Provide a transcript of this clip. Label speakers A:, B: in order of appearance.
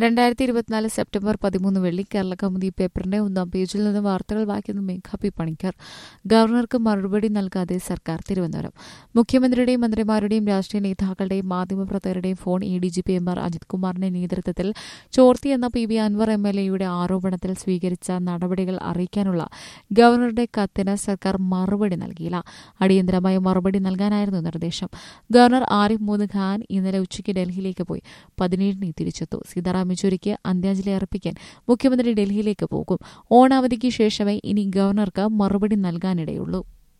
A: രണ്ടായിരത്തി ഇരുപത്തിനാല് സെപ്റ്റംബർ പതിമൂന്ന് വെള്ളി കേരള കൗമുദി പേപ്പറിന്റെ ഒന്നാം പേജിൽ നിന്ന് വാർത്തകൾ വായിക്കുന്ന മേഘ പി പണിക്കർ ഗവർണർക്ക് മറുപടി നൽകാതെ സർക്കാർ തിരുവനന്തപുരം മുഖ്യമന്ത്രിയുടെയും മന്ത്രിമാരുടെയും രാഷ്ട്രീയ നേതാക്കളുടെയും മാധ്യമപ്രവർത്തകരുടെയും phone A D G P M R Ajith കുമാറിന്റെ നേതൃത്വത്തിൽ ചോർത്തി എന്ന P V Anvar M L എയുടെ ആരോപണത്തിൽ സ്വീകരിച്ച നടപടികൾ അറിയിക്കാനുള്ള ഗവർണറുടെ കത്തിന് സർക്കാർ മറുപടി നൽകിയില്ല അടിയന്തരമായ മറുപടി നൽകാനായിരുന്നു നിർദ്ദേശം ഗവർണർ ആരിഫ് മുഹമ്മദ് ഖാൻ ഇന്നലെ ഉച്ചയ്ക്ക് ഡൽഹിയിലേക്ക് പോയി പതിനേഴിന് തിരിച്ചെത്തു സീതാറാം യെച്ചൂരിക്ക് അന്ത്യാഞ്ജലി അർപ്പിക്കാൻ മുഖ്യമന്ത്രി ഡൽഹിയിലേക്ക് പോകും ഓണാവധിക്ക് ശേഷമേ ഇനി ഗവർണർക്ക് മറുപടി നൽകാനിടയുള്ളൂ